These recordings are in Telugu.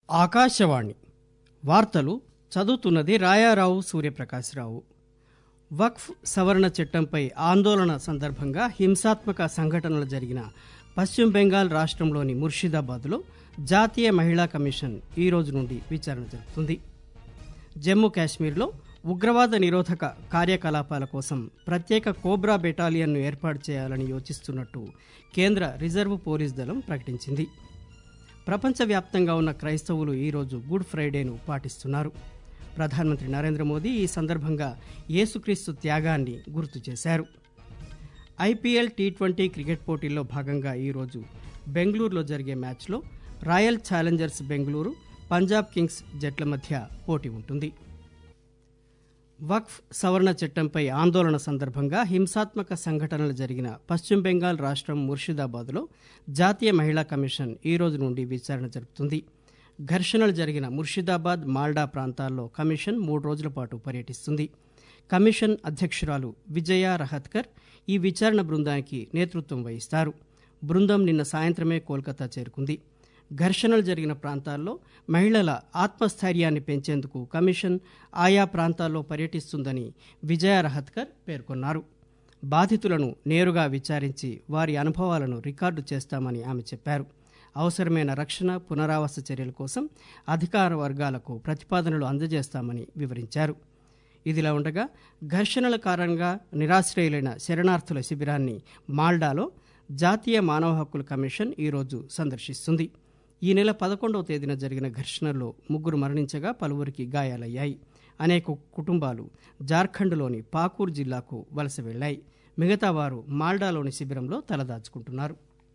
ఆకాశవాణి వార్తలు చదువుతున్నది రాయారావు సూర్యప్రకాశ్రావు వక్ఫ్ సవరణ చట్టంపై ఆందోళన సందర్భంగా హింసాత్మక సంఘటనలు జరిగిన పశ్చిమ బెంగాల్ రాష్ట్రంలోని ముర్షిదాబాద్లో జాతీయ మహిళా కమిషన్ ఈ రోజు నుండి విచారణ జరుపుతుంది జమ్మూ కాశ్మీర్లో ఉగ్రవాద నిరోధక కార్యకలాపాల కోసం ప్రత్యేక కోబ్రా బెటాలియన్ను ఏర్పాటు చేయాలని యోచిస్తున్నట్టు కేంద్ర రిజర్వ్ పోలీస్ దళం ప్రకటించింది ప్రపంచవ్యాప్తంగా ఉన్న క్రైస్తవులు ఈరోజు గుడ్ ఫ్రైడేను పాటిస్తున్నారు ప్రధానమంత్రి నరేంద్ర మోదీ ఈ సందర్భంగా యేసుక్రీస్తు త్యాగాన్ని గుర్తు చేశారు ఐపీఎల్ టీ ట్వంటీ క్రికెట్ పోటీల్లో భాగంగా ఈరోజు బెంగళూరులో జరిగే మ్యాచ్లో Royal Challengers Bengaluru Punjab Kings జట్ల మధ్య పోటీ ఉంటుంది వక్ఫ్ సవరణ చట్టంపై ఆందోళన సందర్భంగా హింసాత్మక సంఘటనలు జరిగిన పశ్చిమ బెంగాల్ రాష్ట్రం ముర్షిదాబాద్లో జాతీయ మహిళా కమిషన్ ఈ రోజు నుండి విచారణ జరుపుతుంది ఘర్షణలు జరిగిన ముర్షిదాబాద్ మాల్డా ప్రాంతాల్లో కమిషన్ మూడు రోజుల పాటు పర్యటిస్తుంది కమిషన్ అధ్యక్షురాలు విజయ రహత్కర్ ఈ విచారణ బృందానికి నేతృత్వం వహిస్తారు బృందం నిన్న సాయంత్రమే కోల్కతా చేరుకుంది ఘర్షణలు జరిగిన ప్రాంతాల్లో మహిళల ఆత్మస్థైర్యాన్ని పెంచేందుకు కమిషన్ ఆయా ప్రాంతాల్లో పర్యటిస్తుందని విజయ రహత్కర్ పేర్కొన్నారు బాధితులను నేరుగా విచారించి వారి అనుభవాలను రికార్డు చేస్తామని ఆమె చెప్పారు అవసరమైన రక్షణ పునరావాస చర్యల కోసం అధికార వర్గాలకు ప్రతిపాదనలు అందజేస్తామని వివరించారు ఇదిలా ఉండగా ఘర్షణల కారణంగా నిరాశ్రయులైన శరణార్థుల శిబిరాన్ని మాల్డాలో జాతీయ మానవ హక్కుల కమిషన్ ఈరోజు సందర్శిస్తుంది ఈ నెల పదకొండవ తేదీన జరిగిన ఘర్షణల్లో ముగ్గురు మరణించగా పలువురికి గాయాలయ్యాయి అనేక కుటుంబాలు జార్ఖండ్లోని పాకూర్ జిల్లాకు వలస వెళ్లాయి మిగతా వారు మాల్డాలోని శిబిరంలో తలదాచుకుంటున్నారు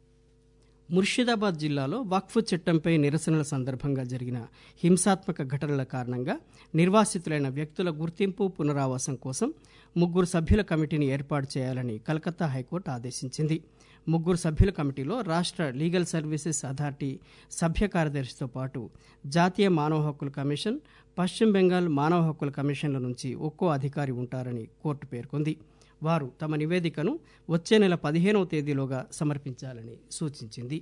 ముర్షిదాబాద్ జిల్లాలో వక్ఫ్ చట్టంపై నిరసనల సందర్భంగా జరిగిన హింసాత్మక ఘటనల కారణంగా నిర్వాసితులైన వ్యక్తుల గుర్తింపు పునరావాసం కోసం ముగ్గురు సభ్యుల కమిటీని ఏర్పాటు చేయాలని కలకత్తా హైకోర్టు ఆదేశించింది ముగ్గురు సభ్యుల కమిటీలో రాష్ట్ర లీగల్ సర్వీసెస్ అథారిటీ సభ్య కార్యదర్శితో పాటు జాతీయ మానవ హక్కుల కమిషన్ పశ్చిమ బెంగాల్ మానవ హక్కుల కమిషన్ల నుంచి ఒక్కో అధికారి ఉంటారని కోర్టు పేర్కొంది వారు తమ నివేదికను వచ్చే నెల పదిహేనవ తేదీలోగా సమర్పించాలని సూచించింది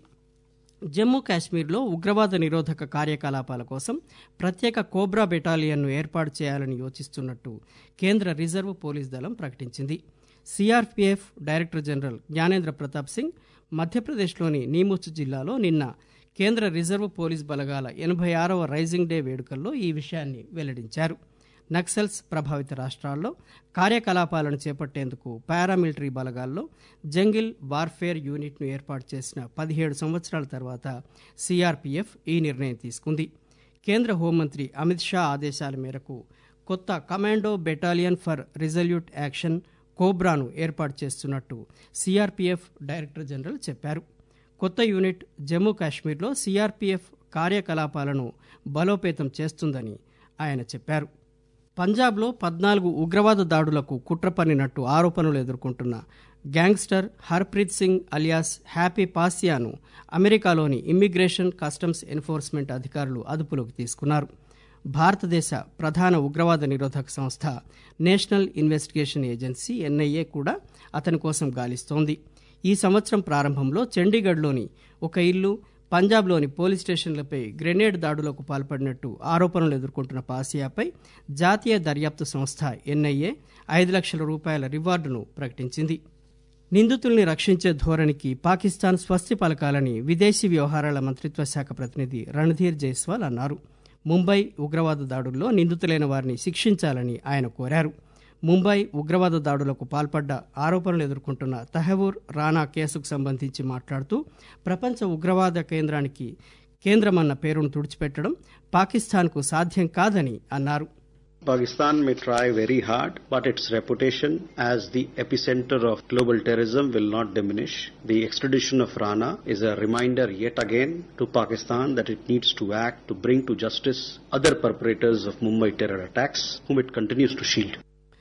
జమ్మూ కాశ్మీర్లో ఉగ్రవాద నిరోధక కార్యకలాపాల కోసం ప్రత్యేక కోబ్రా బెటాలియన్ను ఏర్పాటు చేయాలని యోచిస్తున్నట్టు కేంద్ర రిజర్వ్ పోలీస్ దళం ప్రకటించింది CRPF director general Gnanendra Pratap Singh మధ్యప్రదేశ్లోని నీముచ్ జిల్లాలో నిన్న కేంద్ర రిజర్వ్ పోలీస్ బలగాల ఎనభై ఆరవ రైజింగ్ డే వేడుకల్లో ఈ విషయాన్ని వెల్లడించారు నక్సల్స్ ప్రభావిత రాష్ట్రాల్లో కార్యకలాపాలను చేపట్టేందుకు పారామిలిటరీ బలగాల్లో జంగిల్ వార్ఫేర్ యూనిట్ను ఏర్పాటు చేసిన పదిహేడు సంవత్సరాల తర్వాత సిఆర్పిఎఫ్ ఈ నిర్ణయం తీసుకుంది కేంద్ర హోంమంత్రి అమిత్ షా ఆదేశాల మేరకు కొత్త commando battalion for resolute action కోబ్రాను ఏర్పాటు చేస్తున్నట్టు సిఆర్పిఎఫ్ డైరెక్టర్ జనరల్ చెప్పారు కొత్త యూనిట్ జమ్మూ కాశ్మీర్లో సిఆర్పిఎఫ్ కార్యకలాపాలను బలోపేతం చేస్తుందని ఆయన చెప్పారు పంజాబ్లో పద్నాలుగు ఉగ్రవాద దాడులకు కుట్ర పన్నినట్టు ఆరోపణలు ఎదుర్కొంటున్న gangster Harpreet Singh alias happy పాసియాను అమెరికాలోని ఇమ్మిగ్రేషన్ కస్టమ్స్ ఎన్ఫోర్స్మెంట్ అధికారులు అదుపులోకి తీసుకున్నారు భారతదేశ ప్రధాన ఉగ్రవాద నిరోధక సంస్థ నేషనల్ ఇన్వెస్టిగేషన్ ఏజెన్సీ ఎన్ఐఏ కూడా అతని కోసం గాలిస్తోంది ఈ సంవత్సరం ప్రారంభంలో చండీగఢ్లోని ఒక ఇల్లు పంజాబ్లోని పోలీస్ స్టేషన్లపై గ్రెనేడ్ దాడులకు పాల్పడినట్టు ఆరోపణలు ఎదుర్కొంటున్న పాసియాపై జాతీయ దర్యాప్తు సంస్థ ఎన్ఐఏ ఐదు లక్షల రూపాయల రివార్డును ప్రకటించింది నిందితుల్ని రక్షించే ధోరణికి పాకిస్తాన్ స్వస్తి పలకాలని విదేశీ వ్యవహారాల మంత్రిత్వ శాఖ ప్రతినిధి రణధీర్ జైస్వాల్ అన్నారు ముంబై ఉగ్రవాద దాడుల్లో నిందితులైన వారిని శిక్షించాలని ఆయన కోరారు ముంబై ఉగ్రవాద దాడులకు పాల్పడ్డ ఆరోపణలు ఎదుర్కొంటున్న తహవూర్ రానా కేసుకు సంబంధించి మాట్లాడుతూ ప్రపంచ ఉగ్రవాద కేంద్రానికి కేంద్రమన్న పేరును తుడిచిపెట్టడం పాకిస్తాన్కు సాధ్యం కాదని అన్నారు Pakistan may try very hard, but its reputation as the epicenter of global terrorism will not diminish. The extradition of Rana is a reminder yet again to Pakistan that it needs to act to bring to justice other perpetrators of Mumbai terror attacks, whom it continues to shield.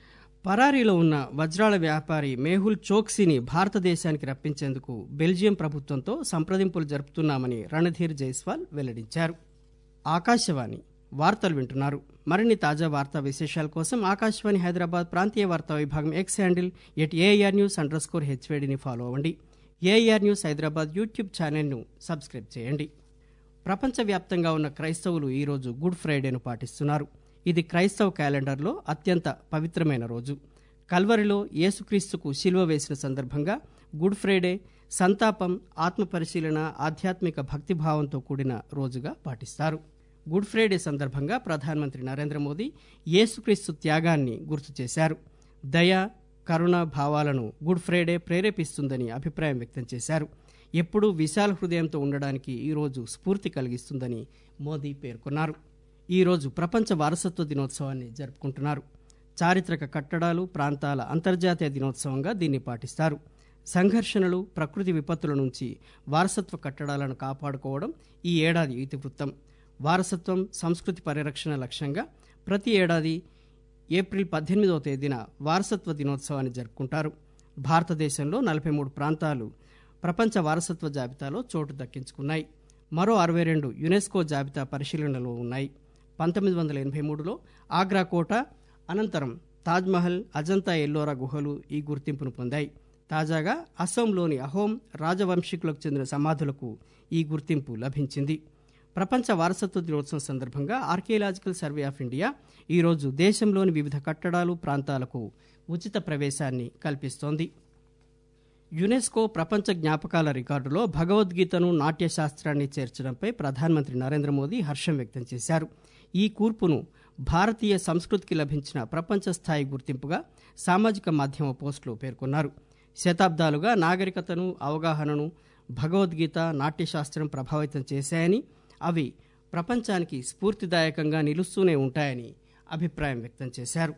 పరారీలో ఉన్న వజ్రాల వ్యాపారి మేహుల్ చోక్సీని భారతదేశానికి రప్పించేందుకు బెల్జియం ప్రభుత్వంతో సంప్రదింపులు జరుపుతున్నామని రణధీర్ జైస్వాల్ వెల్లడించారు ఆకాశవాణి వార్తలు వింటున్నారు మరిన్ని తాజా వార్తా విశేషాల కోసం ఆకాశవాణి హైదరాబాద్ ప్రాంతీయ వార్తా విభాగం X handle at AR news under score హెచ్వేడిని ఫాలో అవ్వండి ఏఆర్ న్యూస్ హైదరాబాద్ యూట్యూబ్ ఛానల్ను సబ్స్క్రైబ్ చేయండి ప్రపంచవ్యాప్తంగా ఉన్న క్రైస్తవులు ఈరోజు గుడ్ ఫ్రైడేను పాటిస్తున్నారు ఇది క్రైస్తవ క్యాలెండర్లో అత్యంత పవిత్రమైన రోజు కల్వరిలో యేసుక్రీస్తుకు శిలువ వేసిన సందర్భంగా గుడ్ ఫ్రైడే సంతాపం ఆత్మపరిశీలన ఆధ్యాత్మిక భక్తిభావంతో కూడిన రోజుగా పాటిస్తారు గుడ్ ఫ్రైడే సందర్భంగా ప్రధానమంత్రి నరేంద్ర మోదీ యేసుక్రీస్తు త్యాగాన్ని గుర్తు చేశారు దయ కరుణ భావాలను గుడ్ ఫ్రైడే ప్రేరేపిస్తుందని అభిప్రాయం వ్యక్తం చేశారు ఎప్పుడూ విశాల హృదయంతో ఉండడానికి ఈరోజు స్ఫూర్తి కలిగిస్తుందని మోదీ పేర్కొన్నారు ఈరోజు ప్రపంచ వారసత్వ దినోత్సవాన్ని జరుపుకుంటున్నారు చారిత్రక కట్టడాలు ప్రాంతాల అంతర్జాతీయ దినోత్సవంగా దీన్ని పాటిస్తారు సంఘర్షణలు ప్రకృతి విపత్తుల నుంచి వారసత్వ కట్టడాలను కాపాడుకోవడం ఈ ఏడాది ఇతివృత్తం వారసత్వం సంస్కృతి పరిరక్షణ లక్ష్యంగా ప్రతి ఏడాది ఏప్రిల్ పద్దెనిమిదవ తేదీన వారసత్వ దినోత్సవాన్ని జరుపుకుంటారు భారతదేశంలో నలభై మూడు ప్రాంతాలు ప్రపంచ వారసత్వ జాబితాలో చోటు దక్కించుకున్నాయి మరో అరవై రెండు యునెస్కో జాబితా పరిశీలనలో ఉన్నాయి పంతొమ్మిది వందల ఎనభై మూడులో ఆగ్రా కోట అనంతరం తాజ్మహల్ అజంతా ఎల్లోరా గుహలు ఈ గుర్తింపును పొందాయి తాజాగా అస్సాంలోని అహోం రాజవంశీకులకు చెందిన సమాధులకు ఈ గుర్తింపు లభించింది ప్రపంచ వారసత్వ దినోత్సవం సందర్భంగా ఆర్కియలాజికల్ సర్వే ఆఫ్ ఇండియా ఈరోజు దేశంలోని వివిధ కట్టడాలు ప్రాంతాలకు ఉచిత ప్రవేశాన్ని కల్పిస్తోంది యునెస్కో ప్రపంచ జ్ఞాపకాల రికార్డులో భగవద్గీతను నాట్యశాస్త్రాన్ని చేర్చడంపై ప్రధానమంత్రి నరేంద్ర మోదీ హర్షం వ్యక్తం చేశారు ఈ కూర్పును భారతీయ సంస్కృతికి లభించిన ప్రపంచ స్థాయి గుర్తింపుగా సామాజిక మాధ్యమ పోస్టులో పేర్కొన్నారు శతాబ్దాలుగా నాగరికతను అవగాహనను భగవద్గీత నాట్యశాస్త్రం ప్రభావితం చేశాయని అవి ప్రపంచానికి స్ఫూర్తిదాయకంగా నిలుస్తూనే ఉంటాయని అభిప్రాయం వ్యక్తం చేశారు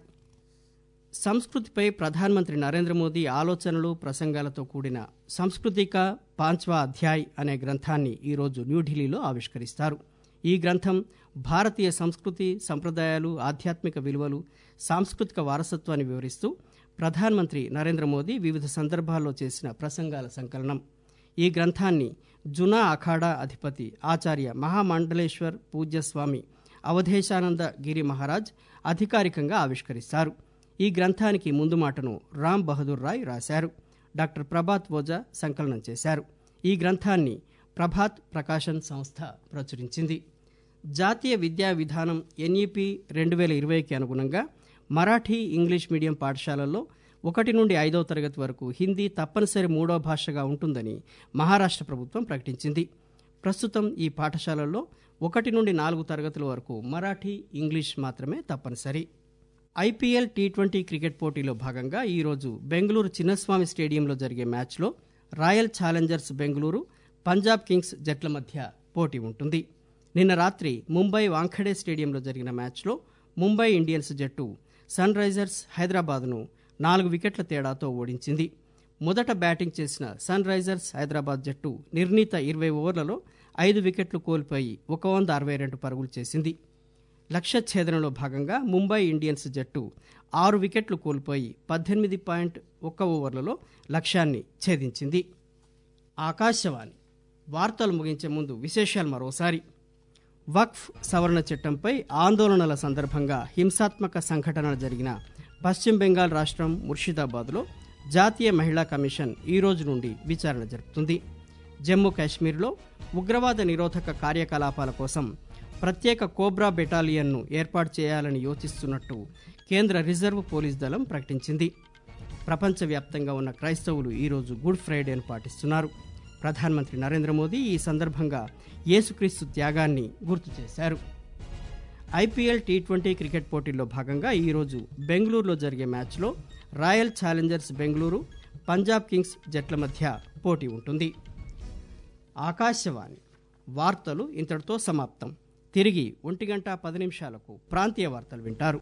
సంస్కృతిపై ప్రధానమంత్రి నరేంద్ర మోదీ ఆలోచనలు ప్రసంగాలతో కూడిన సంస్కృతిక పాంచ్వా అధ్యాయ్ అనే గ్రంథాన్ని ఈరోజు న్యూఢిల్లీలో ఆవిష్కరిస్తారు ఈ గ్రంథం భారతీయ సంస్కృతి సంప్రదాయాలు ఆధ్యాత్మిక విలువలు సాంస్కృతిక వారసత్వాన్ని వివరిస్తూ ప్రధానమంత్రి నరేంద్ర మోదీ వివిధ సందర్భాల్లో చేసిన ప్రసంగాల సంకలనం ఈ గ్రంథాన్ని జునా అఖాడా అధిపతి ఆచార్య మహామండలేశ్వర్ పూజ్యస్వామి అవధేశానంద గిరి మహారాజ్ అధికారికంగా ఆవిష్కరిస్తారు ఈ గ్రంథానికి ముందు మాటను రామ్ బహదూర్ రాయ్ రాశారు డాక్టర్ ప్రభాత్ ఓజా సంకలనం చేశారు ఈ గ్రంథాన్ని ప్రభాత్ ప్రకాశన్ సంస్థ ప్రచురించింది జాతీయ విద్యా విధానం ఎన్ఈపి రెండు వేల ఇరవైకి అనుగుణంగా మరాఠీ ఇంగ్లీష్ మీడియం పాఠశాలల్లో ఒకటి నుండి ఐదవ తరగతి వరకు హిందీ తప్పనిసరి మూడవ భాషగా ఉంటుందని మహారాష్ట్ర ప్రభుత్వం ప్రకటించింది ప్రస్తుతం ఈ పాఠశాలల్లో ఒకటి నుండి నాలుగు తరగతుల వరకు మరాఠీ ఇంగ్లీష్ మాత్రమే తప్పనిసరి ఐపీఎల్ టీ ట్వంటీ క్రికెట్ పోటీలో భాగంగా ఈరోజు బెంగళూరు చిన్నస్వామి స్టేడియంలో జరిగే మ్యాచ్లో Royal Challengers Bengaluru Punjab Kings జట్ల మధ్య పోటీ ఉంటుంది నిన్న రాత్రి ముంబై వాంఖడే స్టేడియంలో జరిగిన మ్యాచ్లో ముంబై ఇండియన్స్ జట్టు సన్ రైజర్స్ హైదరాబాద్ను నాలుగు వికెట్ల తేడాతో ఓడించింది మొదట బ్యాటింగ్ చేసిన సన్ రైజర్స్ హైదరాబాద్ జట్టు నిర్ణీత ఇరవై ఓవర్లలో ఐదు వికెట్లు కోల్పోయి ఒక వంద అరవై రెండు పరుగులు చేసింది లక్ష్య ఛేదనలో భాగంగా ముంబై ఇండియన్స్ జట్టు ఆరు వికెట్లు కోల్పోయి పద్దెనిమిది పాయింట్ ఒక్క ఓవర్లలో లక్ష్యాన్ని ఛేదించింది ఆకాశవాణి వార్తలు ముగించే ముందు విశేషాలు మరోసారి వక్ఫ్ సవరణ చట్టంపై ఆందోళనల సందర్భంగా హింసాత్మక సంఘటనలు జరిగిన పశ్చిమ బెంగాల్ రాష్ట్రం ముర్షిదాబాద్లో జాతీయ మహిళా కమిషన్ ఈ రోజు నుండి విచారణ జరుపుతుంది జమ్మూ కాశ్మీర్లో ఉగ్రవాద నిరోధక కార్యకలాపాల కోసం ప్రత్యేక కోబ్రా బెటాలియన్ను ఏర్పాటు చేయాలని యోచిస్తున్నట్టు కేంద్ర రిజర్వ్ పోలీస్ దళం ప్రకటించింది ప్రపంచవ్యాప్తంగా ఉన్న క్రైస్తవులు ఈరోజు గుడ్ ఫ్రైడేను పాటిస్తున్నారు ప్రధానమంత్రి నరేంద్ర మోదీ ఈ సందర్భంగా యేసుక్రీస్తు త్యాగాన్ని గుర్తు చేశారు ఐపీఎల్ టీ ట్వంటీ క్రికెట్ పోటీల్లో భాగంగా ఈరోజు బెంగళూరులో జరిగే మ్యాచ్లో Royal Challengers Bengaluru Punjab Kings జట్ల మధ్య పోటీ ఉంటుంది ఆకాశవాణి వార్తలు ఇంతటితో సమాప్తం తిరిగి ఒంటి గంట పది నిమిషాలకు ప్రాంతీయ వార్తలు వింటారు